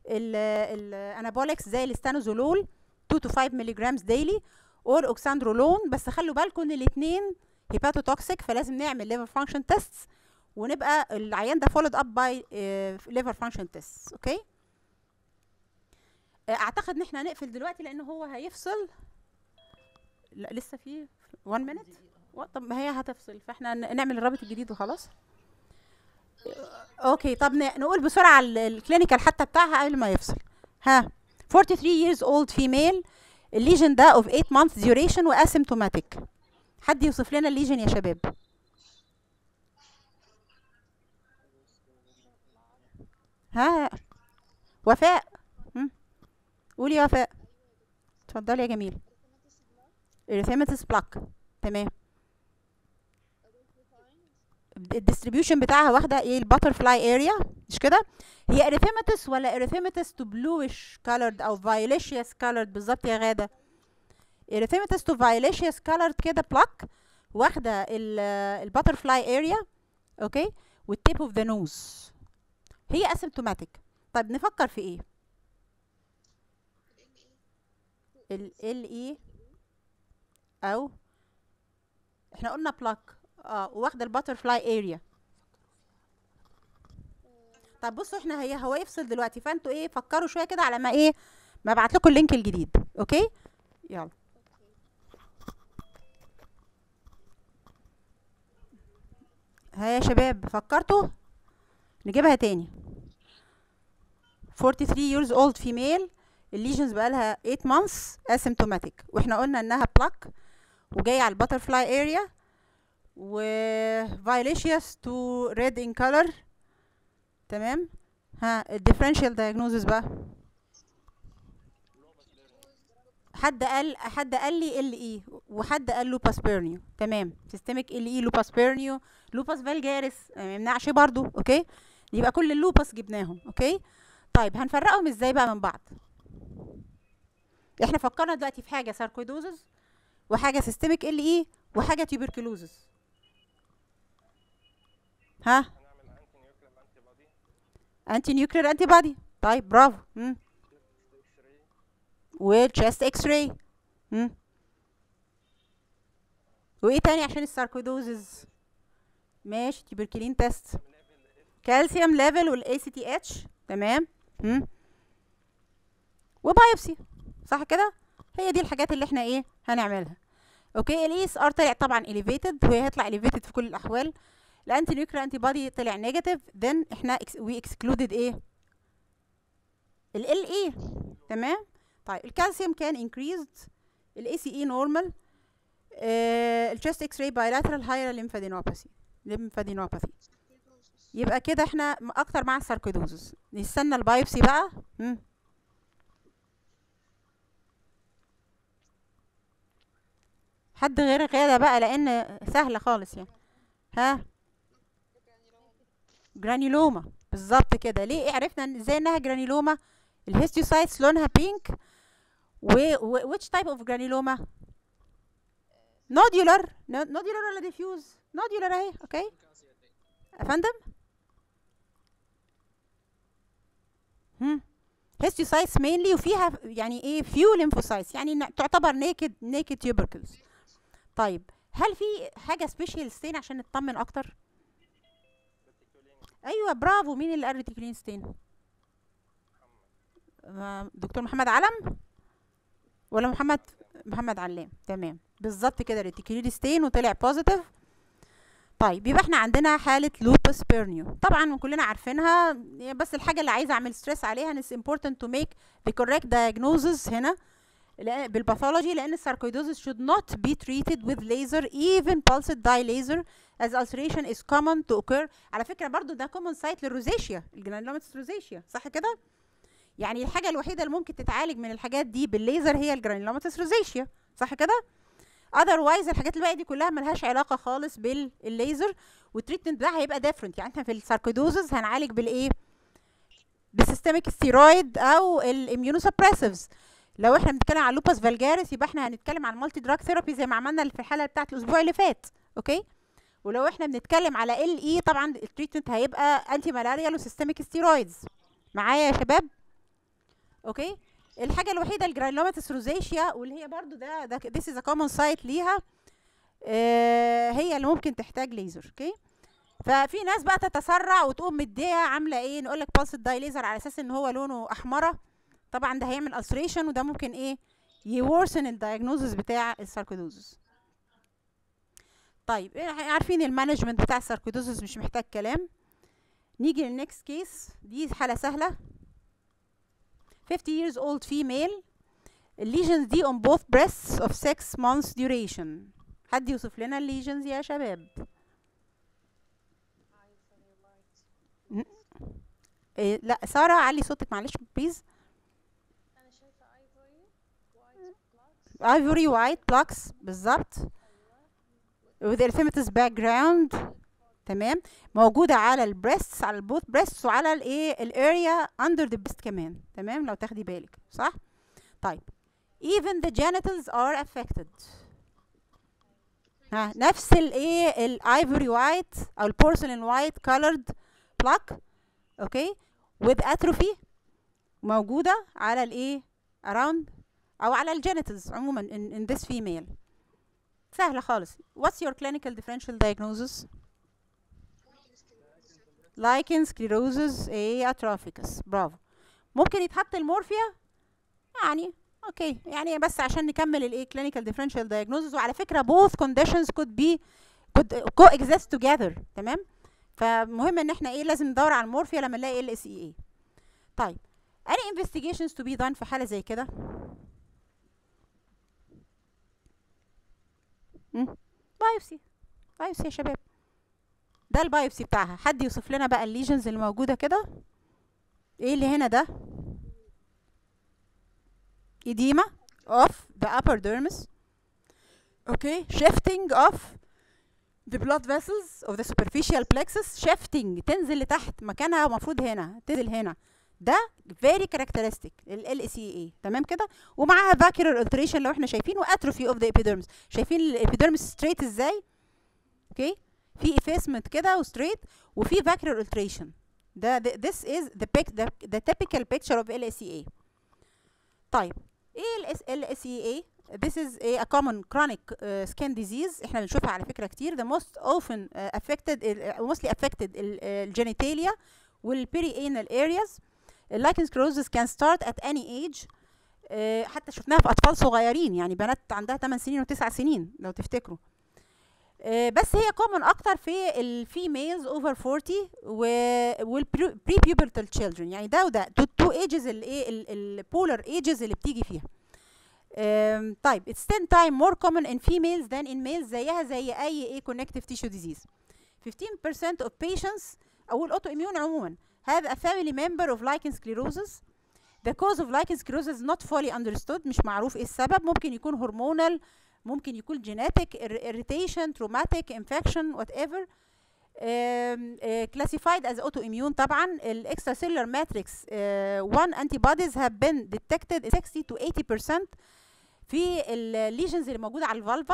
الانابوليكس زي الستانوزولول 2 to 5 ملغ daily اور اوكساندرولون بس خلوا بالكم ان الاثنين هيباتوتوكسيك فلازم نعمل ليفر فانكشن تيست ونبقى العيان ده فولد اب باي ليفر فانكشن تيست اوكي آه، اعتقد ان احنا هنقفل دلوقتي لان هو هيفصل لا لسه في 1 مينت طب ما هي هتفصل فاحنا ن- نعمل الرابط الجديد وخلاص اوكي طب ن- نقول بسرعه ال- الكلينيكال حتى بتاعها قبل ما يفصل ها 43 years old female الليجن ده of 8 months duration واسيمتوماتيك حد يوصف لنا الليجن يا شباب ها وفاء هم؟ قولي يا وفاء اتفضلي يا جميل erythematous plaque تمام الديستريبيوشن بتاعها واخده ايه الباترفلاي اريا مش كده هي اريثيماتس ولا اريثيماتس تو بلويش كالرد او فايوليشيوس كالرد بالظبط يا غاده اريثيماتس تو فايوليشيوس كالرد كده بلاك واخده الباترفلاي اريا اوكي والتيب اوف ذا نوز هي اسيمتوماتيك طيب نفكر في ايه ال ال اي او احنا قلنا بلاك اه واخده الباترفلاي اريا طب بصوا احنا هي هو يفصل دلوقتي فانتوا ايه فكروا شويه كده على ما ايه ما ابعت لكم اللينك الجديد اوكي يلا ها يا شباب فكرتوا نجيبها تاني 43 years old female الليجنز بقالها 8 months asymptomatic واحنا قلنا انها بلاك وجايه على الباترفلاي اريا و violaceous to red in color تمام ها الديفرنشال diagnosis بقى حد قال حد قال لي ال اي وحد قال لوباس بيرنيو تمام سيستميك ال اي لوباس بيرنيو لوباس فالجاريس ما يمنعش برضو اوكي يبقى كل اللوباس جبناهم اوكي طيب هنفرقهم ازاي بقى من بعض احنا فكرنا دلوقتي في حاجه ساركويدوزس وحاجه سيستميك ال اي وحاجه تيوبركلوزس ها انتي نيوكلير انتي بودي طيب برافو مم. وتشست اكس راي وايه تاني عشان الساركويدوزز ماشي تيبركلين تيست كالسيوم ليفل والاي سي تي اتش تمام مم. وبايوبسي صح كده هي دي الحاجات اللي احنا ايه هنعملها اوكي الاي اس ار طلع طبعا اليفيتد وهي هيطلع اليفيتد في كل الاحوال الانتي نيوكلير انتي بودي طلع نيجاتيف then احنا وي اكسكلودد ايه ال ال اي تمام طيب الكالسيوم كان increased الاي سي اي نورمال الشيست اكس راي بايلاترال هاير ليمفادينوباثي ليمفادينوباثي يبقى كده احنا م- اكتر مع الساركويدوزس نستنى البايوبسي بقى مم. حد غير غادة بقى لان سهلة خالص يعني ها جرانيلوما بالظبط كده ليه عرفنا إن- ازاي انها جرانيلوما الهيستيوسايتس لونها بينك و و- which type of granuloma نوديولار نوديولار ولا ديفيوز نوديولار اهي اوكي يا فندم هم هيستيوسايتس مينلي وفيها يعني ايه فيو ليمفوسايتس يعني ن- تعتبر نيكد نيكد تيوبركلز طيب هل في حاجه سبيشال ستين عشان نطمن اكتر ايوه برافو مين اللي قال ريتيكولين ستين آه، دكتور محمد علم ولا محمد محمد علام تمام بالظبط كده ريتيكولين ستين وطلع بوزيتيف طيب يبقى احنا عندنا حالة لوبس بيرنيو طبعا كلنا عارفينها بس الحاجة اللي عايزة اعمل ستريس عليها ان it's important to make the correct diagnosis هنا لأ- بالباثولوجي لان الساركويدوزس should not be treated with laser even pulsed dye laser as ulceration is common to occur على فكرة برضو ده common site للروزيشيا الجرانيلوماتس روزيشيا صح كده يعني الحاجة الوحيدة اللي ممكن تتعالج من الحاجات دي بالليزر هي الجرانيلوماتس روزيشيا صح كده otherwise الحاجات الباقيه دي كلها ملهاش علاقه خالص بالليزر والتريتمنت بتاعها هيبقى ديفرنت يعني احنا في الساركويدوزز هنعالج بالايه بالسيستميك ستيرويد او الاميونوسبريسيفز لو احنا بنتكلم عن لوباس فالجاريس يبقى احنا هنتكلم عن مالتي دراج ثيرابي زي ما عملنا في الحلقه بتاعت الاسبوع اللي فات اوكي ولو احنا بنتكلم على ال اي طبعا التريتمنت هيبقى انتي مالاريال وسيستميك ستيرويدز معايا يا شباب اوكي الحاجه الوحيده الجرانيلوماتس روزيشيا واللي هي برضو ده ده this is a common site ليها آه هي اللي ممكن تحتاج ليزر اوكي ففي ناس بقى تتسرع وتقوم مديه عامله ايه نقول لك بالس داي ليزر على اساس ان هو لونه احمره طبعا ده هيعمل ulceration وده ممكن ايه يورسن الدايجنوزس بتاع الساركويدوزس طيب إيه عارفين المانجمنت بتاع الساركويدوزس مش محتاج كلام نيجي للنكست كيس دي حاله سهله 50 years old female lesions دي on both breasts of 6 months duration حد يوصف لنا الليجنز يا شباب إيه لا سارة علي صوتك معلش بليز انا شايفه ايفوري وايت بلاد ivory white plaques بالظبط with erythematous background تمام موجودة على البريستس على البوث بريستس وعلى الايه الاريا under the breast كمان تمام لو تاخدي بالك صح طيب even the genitals are affected ها نفس الايه الايفوري وايت او البورسلين وايت colored plaque اوكي with atrophy موجودة على الايه around او على الجينيتالز عموما in, in this female سهلة خالص what's your clinical differential diagnosis lichen sclerosis a atrophicus برافو ممكن يتحط المورفيا يعني اوكي يعني بس عشان نكمل الايه clinical differential diagnosis وعلى فكرة both conditions could be could coexist together تمام فمهم ان احنا ايه لازم ندور على المورفيا لما نلاقي ال اس اي اي طيب any investigations to be done في حالة زي كده بايوسي بايوسي يا شباب ده البايوسي بتاعها حد يوصف لنا بقى الليجنز اللي موجوده كده ايه اللي هنا ده edema of the upper dermis okay shifting of the blood vessels of the superficial plexus shifting تنزل لتحت مكانها المفروض هنا تنزل هنا ده very characteristic ال LCA تمام كده ومعاها vacuolar alteration لو احنا شايفين واتروفي of the epidermis شايفين الابيدرمس ستريت ازاي اوكي في effacement كده وستريت وفي vacuolar alteration ده ده- this is the pic the, the typical picture of LSEA طيب ايه ال LSEA this is a, a common chronic uh, skin disease احنا بنشوفها على فكره كتير the most often uh, affected uh, mostly affected الجينيتاليا والبيريانال areas اللايكن سكلروزس can start at any age آه، حتى شفناها في اطفال صغيرين يعني بنات عندها 8 سنين و9 سنين لو تفتكروا آه، بس هي كومن اكتر في الفيميلز اوفر 40 والبري بيوبرتال تشيلدرن يعني ده وده تو ايجز الايه البولر ايجز اللي بتيجي فيها آم، طيب it's 10 time more common in females than in males زيها زي اي ايه connective tissue disease 15% of patients او الاوتو اميون عموما have a family member of lichen sclerosis the cause of lichen sclerosis is not fully understood مش معروف ايه السبب ممكن يكون هرمونال ممكن يكون genetic ir- irritation traumatic infection whatever um, uh, classified as autoimmune طبعا ال extracellular matrix uh, one antibodies have been detected 60 to 80% في الليجنز اللي موجوده على الفالفا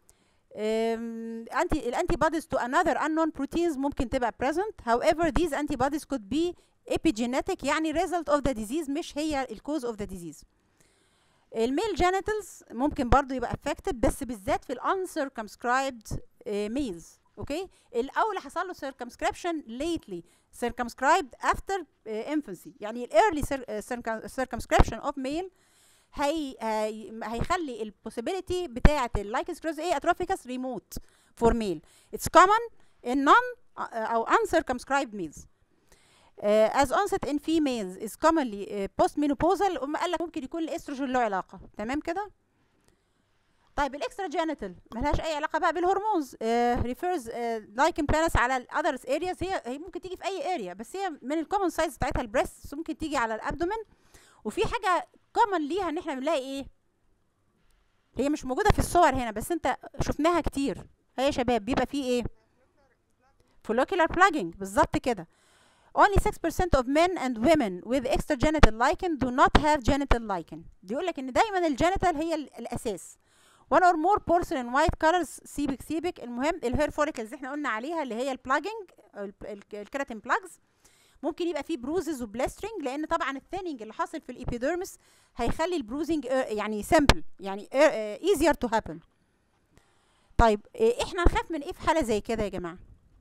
انتي الانتي بوديز تو another unknown proteins ممكن تبقى present however these antibodies could be epigenetic يعني result of the disease مش هي الكوز of the disease الميل جينيتالز ممكن برضو يبقى affected بس بالذات في ال uncircumscribed uh, males اوكي الاول حصل له circumscription lately circumscribed after uh, infancy يعني ال early cir- uh, circum- circumscription of male هي هي- هيخلي البوسيبيليتي بتاعه اللايكن سكلوز ايه اتروفيكس ريموت فور ميل اتس كومن in non uh, او uncircumscribed males uh, as onset in females is commonly uh, postmenopausal هم قال لك ممكن يكون الاستروجين له علاقه تمام كده طيب الاكسترا جينيتال ملهاش اي علاقه بقى بالهرمونز ريفيرز لايكن بلانس على الاذرز ارياز هي هي ممكن تيجي في اي اريا بس هي من الكومن سايز بتاعتها البريست ممكن تيجي على الابدومن وفي حاجه كومن ليها ان احنا بنلاقي ايه هي مش موجوده في الصور هنا بس انت شفناها كتير هي يا شباب بيبقى فيه ايه follicular plugging بالظبط كده only 6% of men and women with extragenital lichen do not have genital lichen بيقول لك ان دايما الجينيتال هي ال- الاساس one or more porcelain white colors سيبك سيبك المهم الهير فوليكلز احنا قلنا عليها اللي هي البلاجنج الكيراتين بلاجز ممكن يبقى فيه بروزز وبلاسترنج لان طبعا الثيننج اللي حاصل في الابيديرمس هيخلي البروزنج يعني سمبل يعني ايزير تو هابن طيب آه، احنا نخاف من ايه في حاله زي كده يا جماعه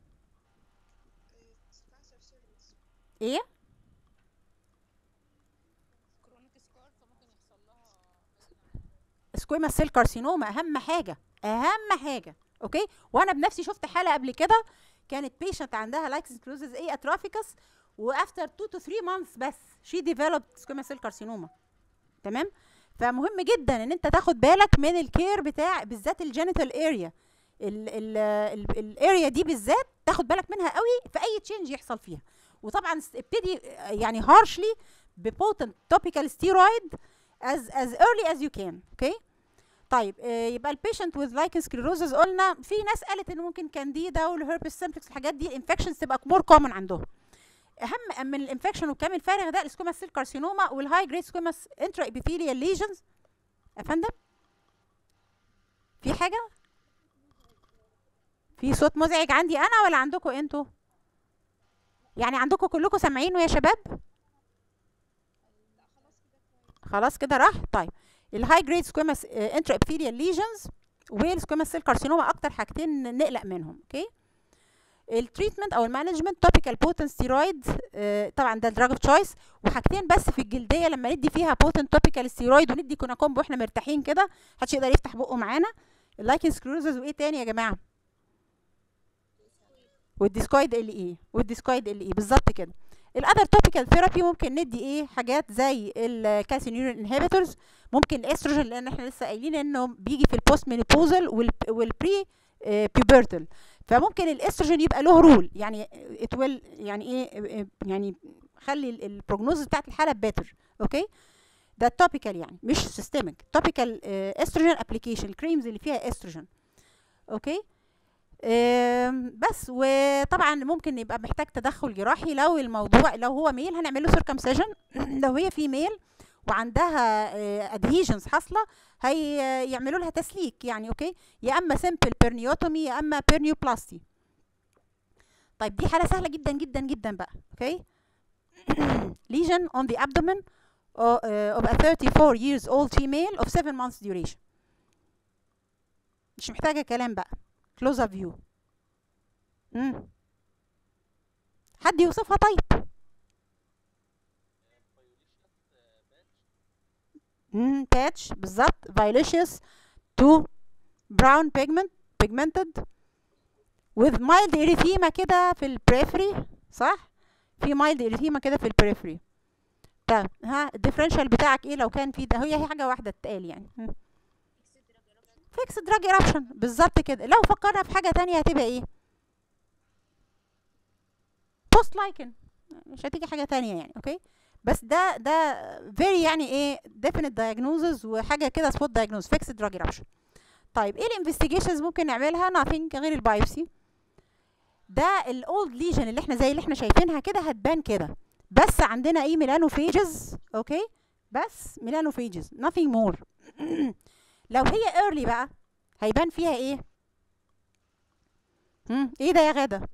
ايه كرونيك سكار فممكن يحصل لها سكويما سيل كارسينوما اهم حاجه اهم حاجه اوكي وانا بنفسي شفت حاله قبل كده كانت بيشنت عندها لايكس كلوزز ايه اترافيكس وافتر 2 تو 3 مانثs بس شي ديفلوبد سكويما سيل كارسينوما تمام فمهم جدا ان انت تاخد بالك من الكير بتاع بالذات الجينيتال اريا الاريا دي بالذات تاخد بالك منها قوي في اي تشينج يحصل فيها وطبعا س- ابتدي آه، يعني هارشلي ببوتنت توبيكال ستيرويد as as early as you can اوكي طيب آه، يبقى البيشنت with lichen sclerosis قلنا في ناس قالت ان ممكن كانديدا والهربس سيمبلكس الحاجات دي الانفكشنز تبقى مور كومن عندهم اهم من الانفكشن والكامل الفارغ ده السكوما سيل كارسينوما والهاي جريد سكوما انترا ابيثيليال ليجنز يا فندم في حاجه في صوت مزعج عندي انا ولا عندكم انتوا يعني عندكم كلكم سامعينه يا شباب خلاص كده راح طيب الهاي جريد سكويماس انترا ابيثيليال ليجنز والسكويماس سيل كارسينوما اكتر حاجتين نقلق منهم اوكي التريتمنت او المانجمنت توبيكال بوتنت ستيرويد طبعا ده دراج اوف تشويس وحاجتين بس في الجلديه لما ندي فيها بوتنت توبيكال ستيرويد وندي كوناكومب واحنا مرتاحين كده محدش يقدر يفتح بقه معانا اللايكن سكلوزز وايه تاني يا جماعه والديسكويد ال اي والديسكويد ال اي بالظبط كده الاذر توبيكال ثيرابي ممكن ندي ايه حاجات زي الكالسينيورين انهبيتورز ممكن الاستروجين لان احنا لسه قايلين انه بيجي في البوست مينوبوزال والبري بيبرتال فممكن الاستروجين يبقى له رول يعني ات ويل يعني ايه آه، يعني خلي البروجنوز بتاعت الحاله بيتر اوكي ده توبيكال يعني مش سيستميك توبيكال استروجين ابلكيشن الكريمز اللي فيها استروجين اوكي آم، بس وطبعا ممكن يبقى محتاج تدخل جراحي لو الموضوع لو هو ميل هنعمل له سيركمسيجن لو هي في ميل وعندها ادهيجنز حاصله هي يعملوا لها تسليك يعني اوكي يا اما سمبل بيرنيوتومي يا اما بيرنيوبلاستي طيب دي حاله سهله جدا جدا جدا بقى اوكي lesion on the abdomen of, uh, of a 34 years old female of 7 months duration مش محتاجه كلام بقى close up view مم. حد يوصفها طيب مم. patch بالظبط violaceous to brown pigment pigmented with mild erythema كده في البريفري صح في mild erythema كده في البريفري طب ها الديفرنشال بتاعك ايه لو كان في ده هي هي حاجه واحده تتقال يعني فيكس دراج eruption بالظبط كده لو فكرنا في حاجه تانية هتبقى ايه بوست لايكن مش هتيجي حاجه تانية يعني اوكي بس ده ده very يعني ايه definite diagnosis وحاجه كده spot diagnosis fixed drug eruption طيب ايه الانفستيجيشنز ممكن نعملها nothing غير البايوسي ده الاولد ليجن اللي احنا زي اللي احنا شايفينها كده هتبان كده بس عندنا ايه ميلانوفيجز اوكي بس ميلانوفيجز nothing more لو هي early بقى هيبان فيها ايه هم ايه ده يا غاده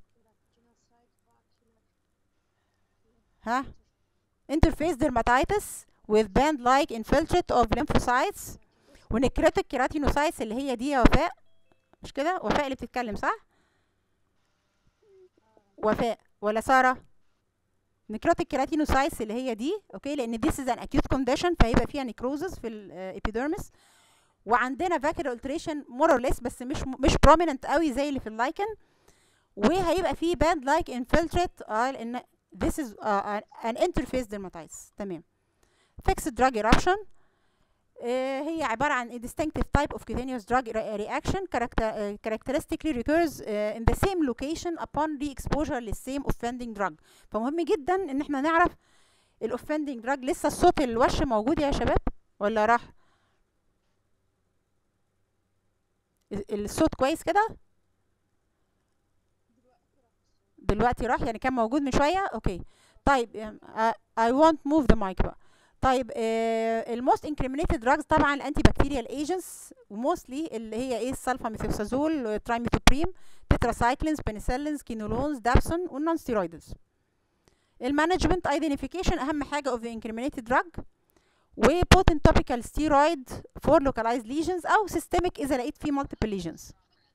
ها interface dermatitis with band-like infiltrate of lymphocytes ونكريتك كيراتينوسايتس اللي هي دي يا وفاء مش كده وفاء اللي بتتكلم صح وفاء ولا ساره نكروتيك كيراتينوسايتس اللي هي دي اوكي لان this is an acute condition فهيبقى فيها necrosis في الابيديرمس وعندنا فاكر alteration more or less بس مش مش prominent قوي زي اللي في اللايكن وهيبقى فيه band like infiltrate اه لان this is uh, an interface dermatitis تمام fixed drug eruption آه هي عبارة عن a distinctive type of cutaneous drug re- reaction character, uh, characteristically recurs uh, in the same location upon re-exposure للsame offending drug فمهم جدا ان احنا نعرف ال offending drug لسه الصوت الوش موجود يا شباب ولا راح ال- الصوت كويس كده دلوقتي راح يعني كان موجود من شوية اوكي طيب uh, I won't move the mic بقى طيب الموست انكريمينيتد دراجز طبعا الانتي بكتيريال ايجنتس وموستلي اللي هي ايه السلفاميثوكسازول ترايميثوبريم تتراسايكلينز بنسلينز كينولونز دابسون والنون ستيرويدز المانجمنت ايدنتيفيكيشن اهم حاجه اوف ذا انكريمينيتد دراج وبوتنت توبيكال ستيرويد فور لوكالايزد ليجنز او سيستميك اذا لقيت فيه مالتيبل ليجنز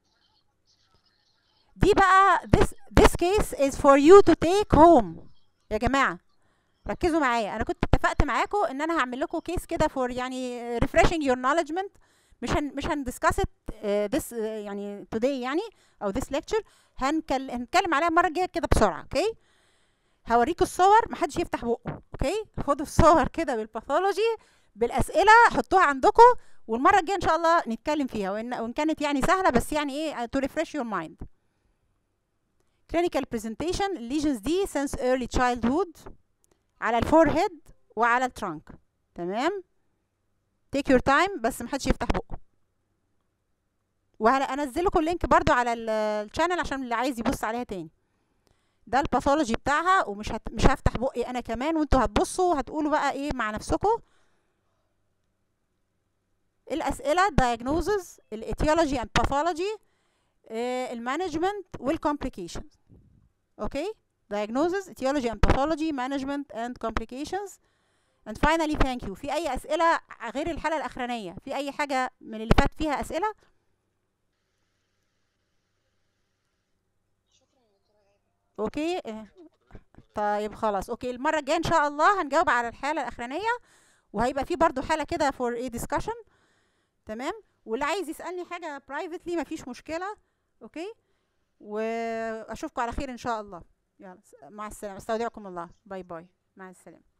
دي بقى this this case is for you to take home يا جماعه ركزوا معايا انا كنت اتفقت معاكم ان انا هعمل لكم كيس كده فور يعني refreshing your knowledgement مش هن مش هندسكاس this uh, يعني today يعني او this lecture هنكل هنتكلم عليها المره الجايه كده بسرعه اوكي هوريكم الصور محدش يفتح بقه اوكي خدوا الصور كده بالباثولوجي بالاسئله حطوها عندكم والمره الجايه ان شاء الله نتكلم فيها وان وان كانت يعني سهله بس يعني ايه to refresh your mind clinical presentation lesions دي since early childhood على الفورهيد وعلى الترانك تمام take your time بس محدش يفتح بقه وهنزل لكم اللينك برضو على الشانل عشان اللي عايز يبص عليها تاني ده الباثولوجي بتاعها ومش هت... مش هفتح بقي انا كمان وانتوا هتبصوا هتقولوا بقى ايه مع نفسكم الاسئله diagnosis الاتيولوجي and pathology المانجمنت والكومبليكيشنز اوكي diagnosis, etiology and pathology, management and complications. And finally thank you. في أي أسئلة غير الحالة الأخرانية؟ في أي حاجة من اللي فات فيها أسئلة؟ أوكي طيب خلاص أوكي المرة الجاية إن شاء الله هنجاوب على الحالة الأخرانية وهيبقى في برضو حالة كده for a discussion تمام واللي عايز يسألني حاجة privately مفيش مشكلة أوكي وأشوفكم على خير إن شاء الله يلا مع السلامة استودعكم الله باي باي مع السلامة